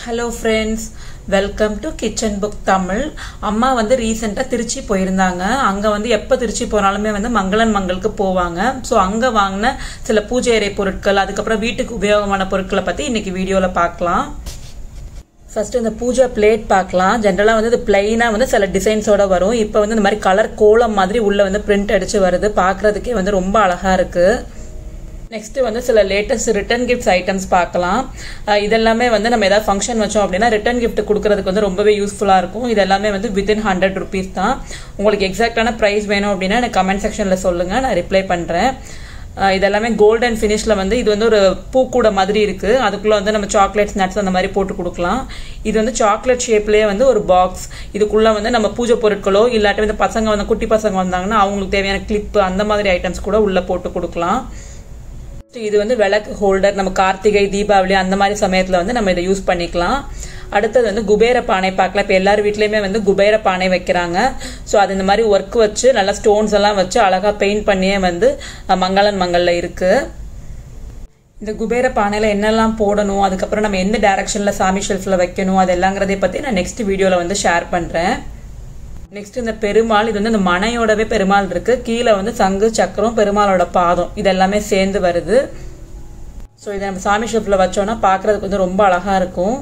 hello friends welcome to kitchen book Tamil அம்மா வந்து ரீசெண்டாக திருச்சி போயிருந்தாங்க அங்கே வந்து எப்போ திருச்சி போனாலுமே வந்து மங்களன் மங்களுக்கு போவாங்க ஸோ அங்கே வாங்கின சில பூஜை அறை பொருட்கள் அதுக்கப்புறம் வீட்டுக்கு உபயோகமான பொருட்களை பற்றி இன்னைக்கு வீடியோவில் பார்க்கலாம் ஃபர்ஸ்ட் இந்த பூஜா பிளேட் பார்க்கலாம் ஜென்ரலாக வந்து இது பிளைனாக வந்து சில டிசைன்ஸோட வரும் இப்போ வந்து இந்த மாதிரி கலர் கோலம் மாதிரி உள்ள வந்து பிரிண்ட் அடிச்சு வருது பார்க்கறதுக்கே வந்து ரொம்ப அழகா இருக்கு நெக்ஸ்ட் வந்து சில லேட்டஸ்ட் ரிட்டர்ன் கிஃப்ட்ஸ் ஐட்டம்ஸ் பார்க்கலாம் அஹ் இதெல்லாமே வந்து நம்ம ஏதாவது ஃபங்க்ஷன் வச்சோம் அப்படின்னா ரிட்டர்ன் gift கொடுக்கறதுக்கு வந்து ரொம்பவே யூஸ்ஃபுல்லாக இருக்கும் இது எல்லாமே வந்து வித்தின் ஹண்ட்ரட் ருபீஸ் தான் உங்களுக்கு எக்ஸாக்டான ப்ரைஸ் வேணும் அப்படின்னா எனக்கு கமெண்ட் செக்ஷனில் சொல்லுங்கள் நான் ரிப்ளை பண்ணுறேன் இதெல்லாமே கோல்டன் ஃபினிஷில் வந்து இது வந்து ஒரு பூக்கூட மாதிரி இருக்கு அதுக்குள்ள வந்து நம்ம சாக்லேட்ஸ் நட்ஸ் அந்த மாதிரி போட்டு கொடுக்கலாம் இது வந்து சாக்லேட் ஷேப்லேயே வந்து ஒரு பாக்ஸ் இதுக்குள்ள வந்து நம்ம பூஜை பொருட்களோ இல்லாட்டி வந்து பசங்க வந்து குட்டி பசங்க வந்தாங்கன்னா அவங்களுக்கு தேவையான கிளிப்பு அந்த மாதிரி ஐட்டம்ஸ் கூட உள்ள போட்டு கொடுக்கலாம் இது வந்து விளக்கு ஹோல்டர் நம்ம கார்த்திகை தீபாவளி அந்த மாதிரி சமயத்தில் வந்து நம்ம இதை யூஸ் பண்ணிக்கலாம் அடுத்தது வந்து குபேர பானை பார்க்கலாம் இப்போ எல்லார் வீட்லேயுமே வந்து குபேர பானை வைக்கிறாங்க ஸோ அது இந்த மாதிரி ஒர்க் வச்சு நல்லா ஸ்டோன்ஸ் எல்லாம் வச்சு அழகாக பெயிண்ட் பண்ணியே வந்து அஹ், மங்களன் மங்கல்ல இருக்கு இந்த குபேர பானையில் என்னெல்லாம் போடணும் அதுக்கப்புறம் நம்ம எந்த டைரக்ஷனில் சாமி ஷெல்ஃபில் வைக்கணும் அது எல்லாங்கிறதை பற்றி நான் நெக்ஸ்ட் வீடியோவில் வந்து ஷேர் பண்ணுறேன் நெக்ஸ்ட் இந்த பெருமாள் இது வந்து இந்த மனையோடவே பெருமாள் இருக்கு கீழே வந்து சங்கு சக்கரம் பெருமாளோட பாதம் இது எல்லாமே சேர்ந்து வருது ஸோ இதை நம்ம சாமி ஷெல்ஃபில் வச்சோம்னா பார்க்கறதுக்கு வந்து ரொம்ப அழகா இருக்கும்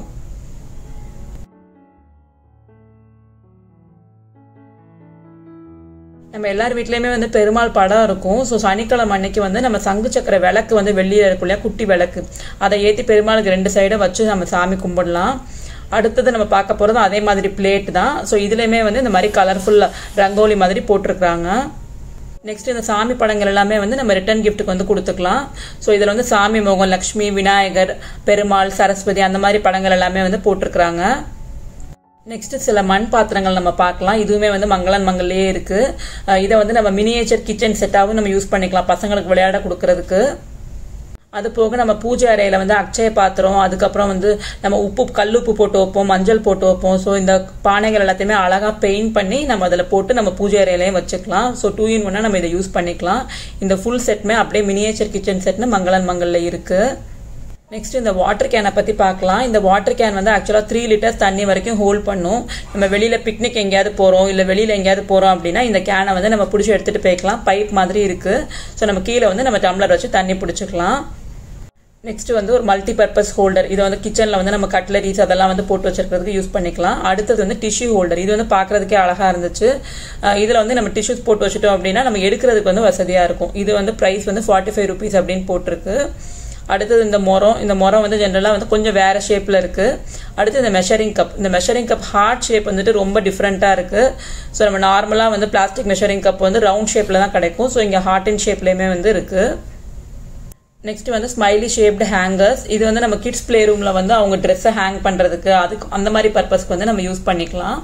நம்ம எல்லார் வீட்லயுமே வந்து பெருமாள் படம் இருக்கும் ஸோ சனிக்கிழமை அன்னைக்கு வந்து நம்ம சங்கு சக்கர விளக்கு வந்து வெள்ளியில் இருக்கும் இல்லையா குட்டி விளக்கு அதை ஏற்றி பெருமாளுக்கு ரெண்டு சைடும் வச்சு நம்ம சாமி கும்பிடலாம் அடுத்தது நம்ம பார்க்க போகிறது அதே மாதிரி பிளேட் தான் ஸோ இதுலேயுமே வந்து இந்த மாதிரி கலர்ஃபுல் ரங்கோலி மாதிரி போட்டிருக்கிறாங்க நெக்ஸ்ட் இந்த சாமி படங்கள் எல்லாமே வந்து நம்ம ரிட்டர்ன் கிஃப்ட்டுக்கு வந்து கொடுத்துக்கலாம் ஸோ இதில் வந்து சாமி முகம் லக்ஷ்மி விநாயகர் பெருமாள் சரஸ்வதி அந்த மாதிரி படங்கள் எல்லாமே வந்து போட்டிருக்கிறாங்க நெக்ஸ்ட் சில மண் பாத்திரங்கள் நம்ம பார்க்கலாம் இதுவுமே வந்து மங்களன் மங்கல்லையே இருக்கு அஹ் இதை வந்து நம்ம மினியேச்சர் கிச்சன் செட்டாகவும் நம்ம யூஸ் பண்ணிக்கலாம் பசங்களுக்கு விளையாட கொடுக்கறதுக்கு அது போக நம்ம பூஜை அறையில வந்து அக்ஷய பாத்திரம் அதுக்கப்புறம் வந்து நம்ம உப்பு கல்லுப்பு போட்டு வைப்போம் மஞ்சள் போட்டு வைப்போம் ஸோ இந்த பானைகள் எல்லாத்தையுமே அழகா பெயிண்ட் பண்ணி நம்ம அதில் போட்டு நம்ம பூஜை அறையிலையும் வச்சுக்கலாம் ஸோ டூ இன் ஒன்னா நம்ம இதை யூஸ் பண்ணிக்கலாம் இந்த ஃபுல் செட்மே அப்படியே மினியேச்சர் கிச்சன் செட்னு மங்களன் மங்கல்ல இருக்கு நெக்ஸ்ட் இந்த வாட்டர் கேனை பற்றி பார்க்கலாம் இந்த வாட்டர் கேன் வந்து ஆக்சுவலாக த்ரீ லிட்டர்ஸ் தண்ணி வரைக்கும் ஹோல்ட் பண்ணும் நம்ம வெளியில் பிக்னிக் எங்கேயாவது போகிறோம் இல்லை வெளியில் எங்கேயாவது போகிறோம் அப்படின்னா இந்த கேனை வந்து நம்ம பிடிச்சி எடுத்துகிட்டு போய்க்கலாம் பைப் மாதிரி இருக்குது ஸோ நம்ம கீழே வந்து நம்ம டம்ளர் வச்சு தண்ணி பிடிச்சிக்கலாம் நெக்ஸ்ட் வந்து ஒரு மல்டி பர்பஸ் ஹோல்டர் இது வந்து கிச்சனில் வந்து நம்ம கட்லரிஸ் அதெல்லாம் வந்து போட்டு வச்சிருக்கிறதுக்கு யூஸ் பண்ணிக்கலாம் அடுத்தது வந்து டிஷ்யூ ஹோல்டர் இது வந்து பார்க்கறதுக்கே அழகா இருந்துச்சு அஹ் இதுல வந்து நம்ம டிஷ்யூஸ் போட்டு வச்சுட்டோம் அப்படின்னா நம்ம எடுக்கிறதுக்கு வந்து வசதியா இருக்கும் இது வந்து பிரைஸ் வந்து ஃபார்ட்டி ஃபைவ் ருபீஸ் அப்படின்னு போட்டிருக்கு அடுத்தது இந்த மொரம் இந்த மொரம் வந்து ஜென்ரலாக வந்து கொஞ்சம் வேற ஷேப்ல இருக்கு அடுத்து இந்த மெஷரிங் கப் இந்த மெஷரிங் கப் ஹார்ட் ஷேப் வந்துட்டு ரொம்ப டிஃப்ரெண்ட்டாக இருக்கு ஸோ நம்ம நார்மலாக வந்து பிளாஸ்டிக் மெஷரிங் கப் வந்து ரவுண்ட் ஷேப்ல தான் கிடைக்கும் ஸோ இங்கே ஹார்ட் இன் ஷேப்லேயுமே வந்து இருக்கு நெக்ஸ்ட் வந்து ஸ்மைலி ஷேப்டு ஹேங்கர்ஸ் இது வந்து நம்ம கிட்ஸ் பிளே ரூம்ல வந்து அவங்க ட்ரெஸ்ஸை ஹேங் பண்றதுக்கு அதுக்கு அந்த மாதிரி பர்பஸ்க்கு வந்து நம்ம யூஸ் பண்ணிக்கலாம்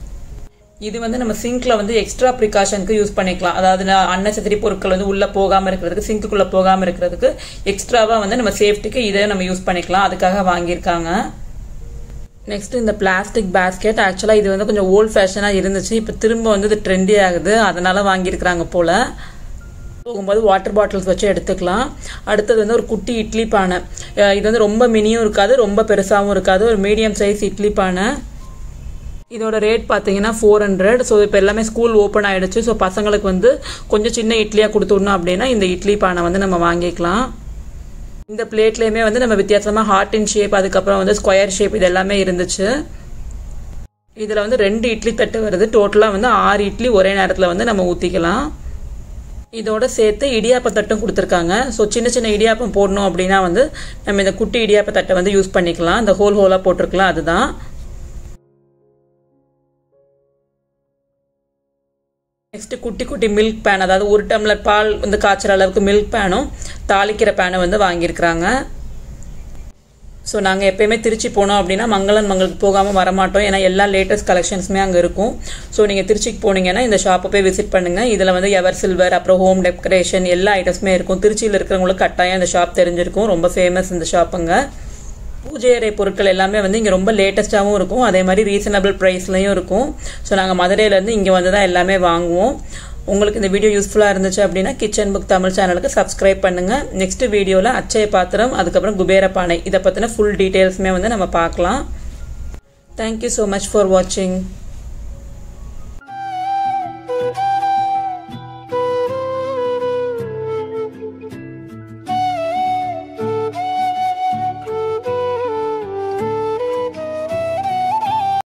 இது வந்து நம்ம சிங்க்ல வந்து எக்ஸ்ட்ரா ப்ரிகாஷனுக்கு யூஸ் பண்ணிக்கலாம் அதாவது அன்னசத்திரி பொருட்கள் வந்து உள்ள போகாம இருக்கிறதுக்கு சிங்க்குள்ள போகாம இருக்கிறதுக்கு எக்ஸ்ட்ராவா வந்து நம்ம சேஃப்டிக்கு இதை நம்ம யூஸ் பண்ணிக்கலாம் அதுக்காக வாங்கியிருக்காங்க நெக்ஸ்ட் இந்த பிளாஸ்டிக் பேஸ்கெட் ஆக்சுவலாக இது வந்து கொஞ்சம் ஓல்ட் ஃபேஷனாக இருந்துச்சு இப்போ திரும்ப வந்து இது ட்ரெண்டி ஆகுது அதனால வாங்கியிருக்கிறாங்க போல போகும்போது வாட்டர் பாட்டில்ஸ் வச்சு எடுத்துக்கலாம் அடுத்தது வந்து ஒரு குட்டி இட்லி பானை அஹ் இது வந்து ரொம்ப மினியும் இருக்காது ரொம்ப பெருசாகவும் இருக்காது ஒரு மீடியம் சைஸ் இட்லி பானை இதோட ரேட் பார்த்தீங்கன்னா ஃபோர் ஹண்ட்ரட் ஸோ இப்போ எல்லாமே ஸ்கூல் ஓப்பன் ஆயிடுச்சு ஸோ பசங்களுக்கு வந்து கொஞ்சம் சின்ன இட்லியாக கொடுத்துடணும் அப்படின்னா இந்த இட்லி பானை வந்து நம்ம வாங்கிக்கலாம் இந்த பிளேட்லேயுமே வந்து நம்ம வித்தியாசமாக ஹார்ட் இன் ஷேப் அதுக்கப்புறம் வந்து ஸ்கொயர் ஷேப் இது எல்லாமே இருந்துச்சு இதில் வந்து ரெண்டு இட்லி தட்டு வருது டோட்டலாக வந்து ஆறு இட்லி ஒரே நேரத்தில் வந்து நம்ம ஊற்றிக்கலாம் இதோட சேர்த்து இடியாப்ப தட்டும் கொடுத்துருக்காங்க ஸோ சின்ன சின்ன இடியாப்பம் போடணும் அப்படின்னா வந்து நம்ம இந்த குட்டி இடியாப்ப தட்டை வந்து யூஸ் பண்ணிக்கலாம் இந்த ஹோல் ஹோலாக போட்டிருக்கலாம் அதுதான் நெக்ஸ்ட் குட்டி குட்டி மில்க் பேன் அதாவது ஒரு டம்ளர் பால் வந்து காய்ச்சற அளவுக்கு மில்க் பேனும் தாளிக்கிற பேனை வந்து வாங்கியிருக்கிறாங்க ஸோ நாங்கள் எப்பயுமே திருச்சி போனோம் அப்படின்னா மங்களன் மங்களுக்கு போகாமல் வரமாட்டோம் ஏன்னா எல்லா லேட்டஸ்ட் கலெக்ஷன்ஸுமே அங்கே இருக்கும் ஸோ நீங்கள் திருச்சிக்கு போனீங்கன்னா இந்த ஷாப்பை போய் விசிட் பண்ணுங்கள் இதில் வந்து எவர் சில்வர் அப்புறம் ஹோம் டெக்கரேஷன் எல்லா ஐட்டம்ஸுமே இருக்கும் திருச்சியில் இருக்கிறவங்களுக்கு கட்டாயம் இந்த ஷாப் தெரிஞ்சிருக்கும் ரொம்ப ஃபேமஸ் இந்த ஷாப்புங்க பூஜை அறை பொருட்கள் எல்லாமே வந்து இங்கே ரொம்ப லேட்டஸ்ட்டாகவும் இருக்கும் அதே மாதிரி ரீசனபிள் ப்ரைஸ்லையும் இருக்கும் ஸோ நாங்கள் மதுரையிலேருந்து இங்கே வந்து தான் எல்லாமே வாங்குவோம் உங்களுக்கு இந்த வீடியோ யூஸ்ஃபுல்லாக இருந்துச்சு அப்படின்னா கிச்சன் புக் தமிழ் சேனலுக்கு சப்ஸ்கிரைப் பண்ணுங்க நெக்ஸ்ட் வீடியோவில் அச்சய பாத்திரம் அதுக்கப்புறம் குபேர பானை இதை பற்றின ஃபுல் டீட்டெயில்ஸுமே வந்து நம்ம பார்க்கலாம் தேங்க்யூ ஸோ மச் ஃபார் வாட்சிங்